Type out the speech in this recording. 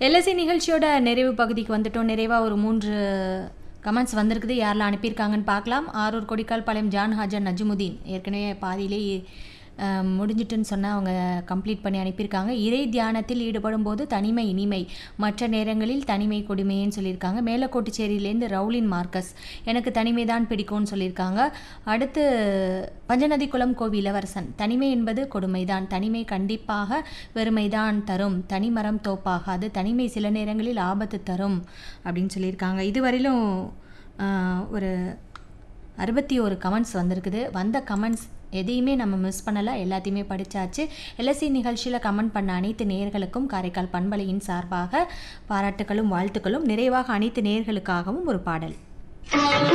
LSC நிகழ்ச்சியோட நிறைவு பகுதிக்கு வந்துட்டோம் நிறைவாக ஒரு மூன்று கமெண்ட்ஸ் வந்திருக்குது யாரெல்லாம் அனுப்பியிருக்காங்கன்னு பார்க்கலாம் ஆரூர் கொடிக்கால் பாளையம் ஜான் ஹாஜர் நஜ்முதீன் ஏற்கனவே பாதியிலே அஹ், முடிஞ்சிட்டுன்னு சொன்னால் அவங்க கம்ப்ளீட் பண்ணி அனுப்பியிருக்காங்க இறை தியானத்தில் ஈடுபடும் போது தனிமை இனிமை மற்ற நேரங்களில் தனிமை கொடுமைன்னு சொல்லியிருக்காங்க மேலக்கோட்டுச்சேரியிலேருந்து ரவுலின் மார்க்கஸ் எனக்கு தனிமை தான் பிடிக்கும்னு சொல்லியிருக்காங்க அடுத்து பஞ்சநதி குளம் கோவி இளவரசன் தனிமை என்பது கொடுமைதான் தனிமை கண்டிப்பாக வெறுமைதான் தரும் தனிமரம் தோப்பாகாது தனிமை சில நேரங்களில் ஆபத்து தரும் அப்படின்னு சொல்லியிருக்காங்க இதுவரையிலும் ஆஹ், ஒரு அறுபத்தி ஒரு கமெண்ட்ஸ் வந்திருக்குது வந்த கமெண்ட்ஸ் எதையுமே நம்ம மிஸ் பண்ணலை எல்லாத்தையுமே படித்தாச்சு எல்எஸ்சி நிகழ்ச்சியில் கமெண்ட் பண்ண அனைத்து நேயர்களுக்கும் காரைக்கால் பண்பலையின் சார்பாக பாராட்டுகளும் வாழ்த்துக்களும் நிறைவாக அனைத்து நேயர்களுக்காகவும் ஒரு பாடல்